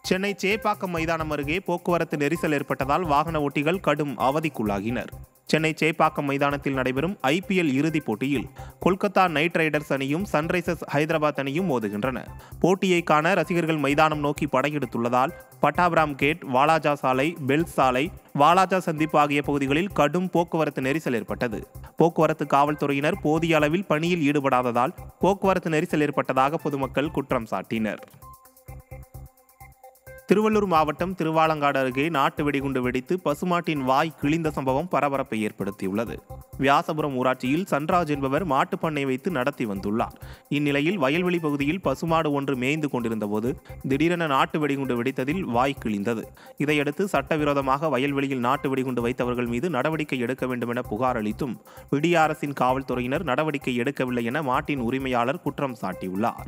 சென்னை சேப்பாக்கம் மைதானம் அருகே போக்குவரத்து நெரிசல் ஏற்பட்டதால் வாகன ஓட்டிகள் கடும் அவதிக்குள்ளாகினர் சென்னை சேப்பாக்கம் மைதானத்தில் நடைபெறும் ஐபிஎல் இறுதிப் போட்டியில் கொல்கத்தா நைட் ரைடர்ஸ் அணியும் சன்ரைசர்ஸ் ஹைதராபாத் அணியும் மோதுகின்றன போட்டியை காண ரசிகர்கள் மைதானம் நோக்கி படையெடுத்துள்ளதால் பட்டாபிராம் கேட் வாலாஜா சாலை பெல்ஸ் சாலை வாலாஜா சந்திப்பு ஆகிய பகுதிகளில் கடும் போக்குவரத்து நெரிசல் ஏற்பட்டது போக்குவரத்து காவல்துறையினர் போதிய அளவில் பணியில் ஈடுபடாததால் போக்குவரத்து நெரிசல் ஏற்பட்டதாக பொதுமக்கள் குற்றம் சாட்டினர் திருவள்ளூர் மாவட்டம் திருவாலங்காடு அருகே நாட்டு வெடிகுண்டு வெடித்து பசுமாட்டின் வாய் கிழிந்த சம்பவம் பரபரப்பை ஏற்படுத்தியுள்ளது வியாசபுரம் ஊராட்சியில் சன்ராஜ் என்பவர் மாட்டுப் பண்ணை வைத்து நடத்தி வந்துள்ளார் இந்நிலையில் வயல்வெளி பகுதியில் பசுமாடு ஒன்று மேய்ந்து கொண்டிருந்தபோது திடீரென நாட்டு வெடிகுண்டு வெடித்ததில் வாய் கிழிந்தது இதையடுத்து சட்டவிரோதமாக வயல்வெளியில் நாட்டு வெடிகுண்டு வைத்தவர்கள் மீது நடவடிக்கை எடுக்க வேண்டும் என புகார் அளித்தும் விடிய அரசின் காவல்துறையினர் நடவடிக்கை எடுக்கவில்லை என மாட்டின் உரிமையாளர் குற்றம் சாட்டியுள்ளார்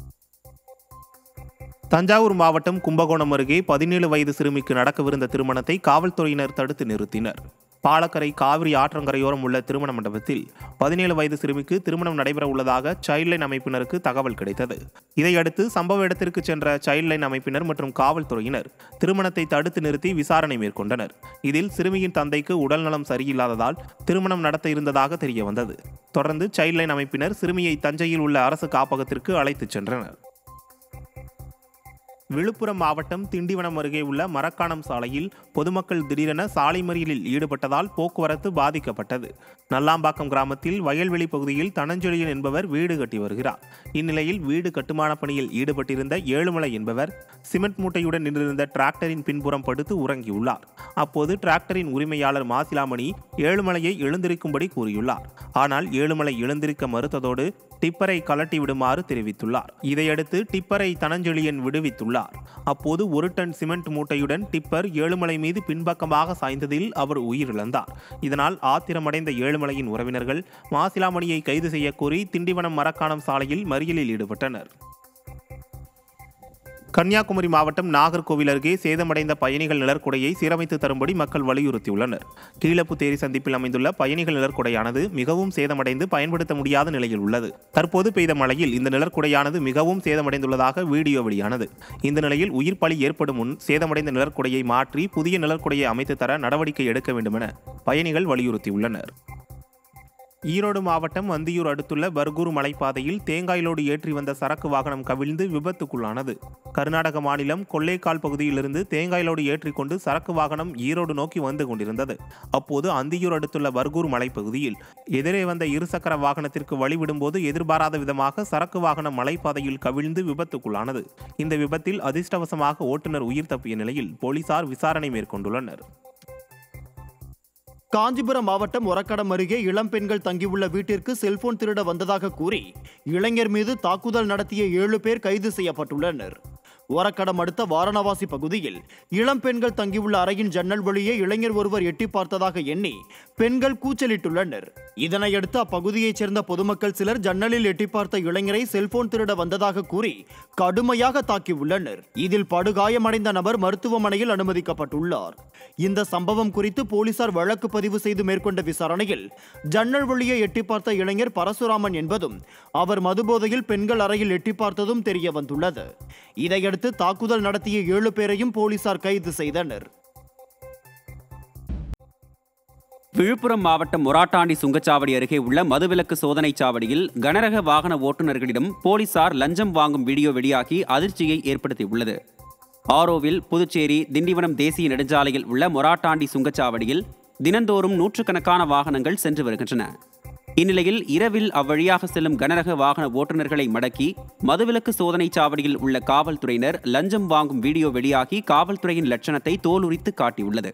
தஞ்சாவூர் மாவட்டம் கும்பகோணம் அருகே பதினேழு வயது சிறுமிக்கு நடக்கவிருந்த திருமணத்தை காவல்துறையினர் தடுத்து நிறுத்தினர் பாலக்கரை காவிரி ஆற்றங்கரையோரம் உள்ள திருமண மண்டபத்தில் பதினேழு வயது சிறுமிக்கு திருமணம் நடைபெற உள்ளதாக சைல்ட்லைன் அமைப்பினருக்கு தகவல் கிடைத்தது இதையடுத்து சம்பவ இடத்திற்கு சென்ற சைல்ட்லைன் அமைப்பினர் மற்றும் காவல்துறையினர் திருமணத்தை தடுத்து நிறுத்தி விசாரணை மேற்கொண்டனர் இதில் சிறுமியின் தந்தைக்கு உடல்நலம் சரியில்லாததால் திருமணம் நடத்த இருந்ததாக தெரிய வந்தது தொடர்ந்து சைல்ட்லைன் அமைப்பினர் சிறுமியை தஞ்சையில் உள்ள அரசு காப்பகத்திற்கு அழைத்துச் சென்றனர் விழுப்புரம் மாவட்டம் திண்டிவனம் அருகே உள்ள மரக்காணம் சாலையில் பொதுமக்கள் திடீரென சாலை மறியலில் ஈடுபட்டதால் போக்குவரத்து பாதிக்கப்பட்டது நல்லாம்பாக்கம் கிராமத்தில் வயல்வெளி பகுதியில் தனஞ்செழியன் என்பவர் வீடு கட்டி வருகிறார் இந்நிலையில் வீடு கட்டுமான பணியில் ஈடுபட்டிருந்த ஏழுமலை என்பவர் சிமெண்ட் மூட்டையுடன் நின்றிருந்த டிராக்டரின் பின்புறம் படுத்து உறங்கியுள்ளார் அப்போது டிராக்டரின் உரிமையாளர் மாசிலாமணி ஏழுமலையை எழுந்திருக்கும்படி கூறியுள்ளார் ஆனால் ஏழுமலை எழுந்திருக்க மறுத்ததோடு டிப்பரை கலட்டி விடுமாறு தெரிவித்துள்ளார் இதையடுத்து டிப்பரை தனஞ்செழியன் விடுவித்துள்ளார் அப்போது ஒரு டன் சிமெண்ட் மூட்டையுடன் டிப்பர் ஏழுமலை மீது பின்பக்கமாக சாய்ந்ததில் அவர் உயிரிழந்தார் இதனால் ஆத்திரமடைந்த ஏழுமலையின் உறவினர்கள் மாசிலாமணியை கைது செய்ய கோரி திண்டிவனம் மரக்காணம் சாலையில் மறியலில் ஈடுபட்டனர் கன்னியாகுமரி மாவட்டம் நாகர்கோவில் அருகே சேதமடைந்த பயணிகள் நிழற்குடையை சீரமைத்து தரும்படி மக்கள் வலியுறுத்தியுள்ளனர் கீழப்புத்தேரி சந்திப்பில் அமைந்துள்ள பயணிகள் நிழற்குடையானது மிகவும் சேதமடைந்து பயன்படுத்த முடியாத நிலையில் உள்ளது தற்போது பெய்த மழையில் இந்த நிழற்குடையானது மிகவும் சேதமடைந்துள்ளதாக வீடியோ வெளியானது இந்த நிலையில் உயிர் பலி ஏற்படும் முன் சேதமடைந்த நிழற்குடையை மாற்றி புதிய நிழற்குடையை அமைத்து தர நடவடிக்கை எடுக்க வேண்டுமென பயணிகள் வலியுறுத்தியுள்ளனர் ஈரோடு மாவட்டம் அந்தியூர் அடுத்துள்ள பர்கூர் மலைப்பாதையில் தேங்காய் லோடு ஏற்றி வந்த சரக்கு வாகனம் கவிழ்ந்து விபத்துக்குள்ளானது கர்நாடக மாநிலம் கொள்ளைக்கால் பகுதியிலிருந்து தேங்காய் லோடு ஏற்றிக்கொண்டு சரக்கு வாகனம் ஈரோடு நோக்கி வந்து கொண்டிருந்தது அப்போது அந்தியூர் அடுத்துள்ள பர்கூர் மலைப்பகுதியில் எதிரே வந்த இருசக்கர வாகனத்திற்கு வழிவிடும்போது எதிர்பாராத விதமாக சரக்கு வாகனம் மலைப்பாதையில் கவிழ்ந்து விபத்துக்குள்ளானது இந்த விபத்தில் அதிர்ஷ்டவசமாக ஓட்டுநர் உயிர் தப்பிய நிலையில் போலீசார் விசாரணை மேற்கொண்டுள்ளனர் காஞ்சிபுரம் மாவட்டம் ஒரக்கடம் அருகே இளம் பெண்கள் தங்கியுள்ள வீட்டிற்கு செல்போன் திருட வந்ததாக கூறி இளைஞர் மீது தாக்குதல் நடத்திய ஏழு பேர் கைது செய்யப்பட்டுள்ளனர் ஒரக்கடம் அடுத்த வாரணவாசி பகுதியில் இளம் பெண்கள் தங்கியுள்ள அறையின் ஜன்னல் வழியே இளைஞர் ஒருவர் எட்டி பார்த்ததாக எண்ணி பெண்கள் கூச்சலிட்டுள்ளனர் இதனையடுத்து அப்பகுதியைச் சேர்ந்த பொதுமக்கள் சிலர் ஜன்னலில் எட்டி பார்த்த இளைஞரை செல்போன் திருட வந்ததாக கூறி கடுமையாக தாக்கியுள்ளனர் இதில் படுகாயமடைந்த நபர் மருத்துவமனையில் அனுமதிக்கப்பட்டுள்ளார் இந்த சம்பவம் குறித்து போலீசார் வழக்கு பதிவு செய்து மேற்கொண்ட விசாரணையில் ஜன்னல் வழியே எட்டி பார்த்த இளைஞர் பரசுராமன் என்பதும் அவர் மதுபோதையில் பெண்கள் அறையில் எட்டி பார்த்ததும் தெரிய வந்துள்ளது இதையடுத்து தாக்குதல் நடத்திய ஏழு பேரையும் போலீசார் கைது செய்தனர் விழுப்புரம் மாவட்டம் மொராட்டாண்டி சுங்கச்சாவடி அருகே உள்ள மதுவிலக்கு சோதனைச் சாவடியில் கனரக வாகன ஓட்டுநர்களிடம் போலீசார் லஞ்சம் வாங்கும் வீடியோ வெளியாகி அதிர்ச்சியை ஏற்படுத்தியுள்ளது ஆரோவில் புதுச்சேரி திண்டிவனம் தேசிய நெடுஞ்சாலையில் உள்ள மொராட்டாண்டி சுங்கச்சாவடியில் தினந்தோறும் நூற்றுக்கணக்கான வாகனங்கள் சென்று வருகின்றன இந்நிலையில் இரவில் அவ்வழியாக செல்லும் கனரக வாகன ஓட்டுநர்களை மடக்கி மதுவிலக்கு சோதனைச் சாவடியில் உள்ள காவல்துறையினர் லஞ்சம் வாங்கும் வீடியோ வெளியாகி காவல்துறையின் லட்சணத்தை தோலுரித்து காட்டியுள்ளது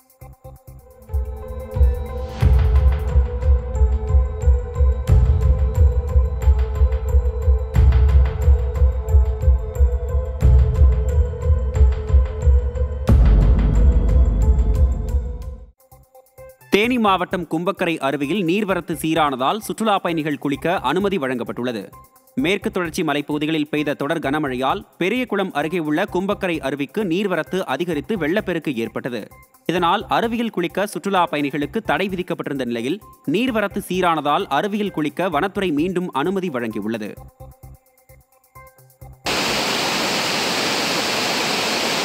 தேனி மாவட்டம் கும்பக்கரை அருவியில் நீர்வரத்து சீரானதால் சுற்றுலா பயணிகள் குளிக்க அனுமதி வழங்கப்பட்டுள்ளது மேற்கு தொடர்ச்சி மலைப்பகுதிகளில் பெய்த தொடர் கனமழையால் பெரியகுளம் அருகே உள்ள கும்பக்கரை அருவிக்கு நீர்வரத்து அதிகரித்து வெள்ளப்பெருக்கு ஏற்பட்டது இதனால் அருவியில் குளிக்க சுற்றுலா பயணிகளுக்கு தடை விதிக்கப்பட்டிருந்த நிலையில் நீர்வரத்து சீரானதால் அருவியில் குளிக்க வனத்துறை மீண்டும் அனுமதி வழங்கியுள்ளது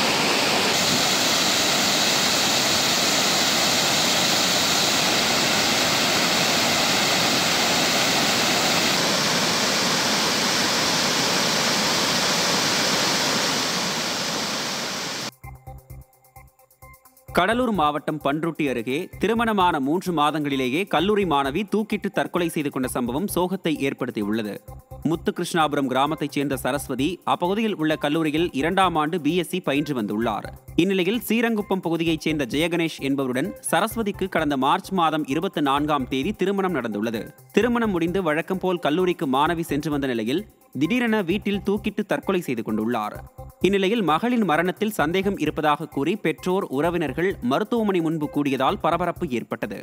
கடலூர் மாவட்டம் பன்ருட்டி அருகே திருமணமான மூன்று மாதங்களிலேயே கல்லூரி மாணவி தூக்கிட்டு தற்கொலை செய்து கொண்ட சம்பவம் சோகத்தை ஏற்படுத்தியுள்ளது முத்துகிருஷ்ணாபுரம் கிராமத்தைச் சேர்ந்த சரஸ்வதி அப்பகுதியில் உள்ள கல்லூரியில் இரண்டாம் ஆண்டு பிஎஸ்சி பயின்று வந்துள்ளார் இந்நிலையில் சீரங்குப்பம் பகுதியைச் சேர்ந்த ஜெயகணேஷ் என்பவருடன் சரஸ்வதிக்கு கடந்த மார்ச் மாதம் இருபத்தி நான்காம் தேதி திருமணம் நடந்துள்ளது திருமணம் முடிந்து வழக்கம் போல் கல்லூரிக்கு மாணவி சென்று வந்த நிலையில் திடீரென வீட்டில் தூக்கிட்டு தற்கொலை செய்து கொண்டுள்ளார் இந்நிலையில் மகளின் மரணத்தில் சந்தேகம் இருப்பதாக கூறி பெற்றோர் உறவினர்கள் மருத்துவமனை முன்பு கூடியதால் பரபரப்பு ஏற்பட்டது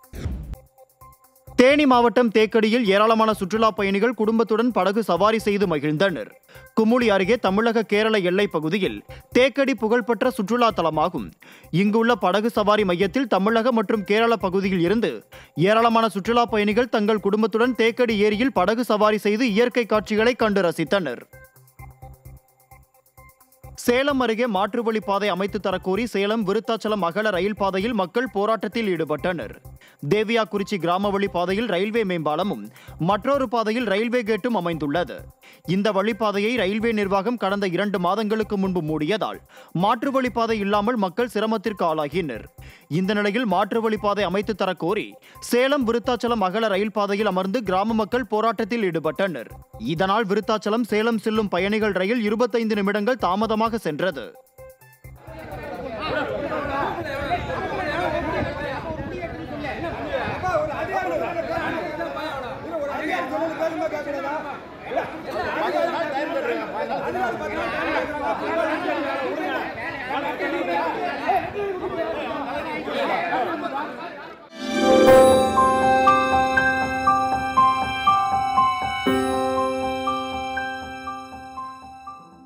தேனி மாவட்டம் தேக்கடியில் ஏராளமான சுற்றுலா பயணிகள் குடும்பத்துடன் படகு சவாரி செய்து மகிழ்ந்தனர் குமுளி அருகே தமிழக கேரள எல்லைப் பகுதியில் தேக்கடி புகழ்பெற்ற சுற்றுலா தலமாகும் இங்குள்ள படகு சவாரி மையத்தில் தமிழக மற்றும் கேரள பகுதியில் இருந்து ஏராளமான சுற்றுலா பயணிகள் தங்கள் குடும்பத்துடன் தேக்கடி ஏரியில் படகு சவாரி செய்து இயற்கை காட்சிகளை கண்டு ரசித்தனர் சேலம் அருகே மாற்று வழி பாதை அமைத்து தரக்கோரி சேலம் விருத்தாச்சலம் அகல ரயில் பாதையில் மக்கள் போராட்டத்தில் ஈடுபட்டனர் தேவியாக்குறிச்சி கிராம வழி பாதையில் ரயில்வே மேம்பாலமும் மற்றொரு பாதையில் ரயில்வே கேட்டும் அமைந்துள்ளது இந்த வழிப்பாதையை ரயில்வே நிர்வாகம் கடந்த இரண்டு மாதங்களுக்கு முன்பு மூடியதால் மாற்று வழிப்பாதை இல்லாமல் மக்கள் சிரமத்திற்கு ஆளாகினர் இந்த நிலையில் மாற்று வழிப்பாதை அமைத்து தரக்கோரி சேலம் விருத்தாச்சலம் அகல ரயில் பாதையில் அமர்ந்து கிராம மக்கள் போராட்டத்தில் ஈடுபட்டனர் இதனால் விருத்தாச்சலம் சேலம் செல்லும் பயணிகள் ரயில் இருபத்தைந்து நிமிடங்கள் தாமதமாக சென்றது ஒரு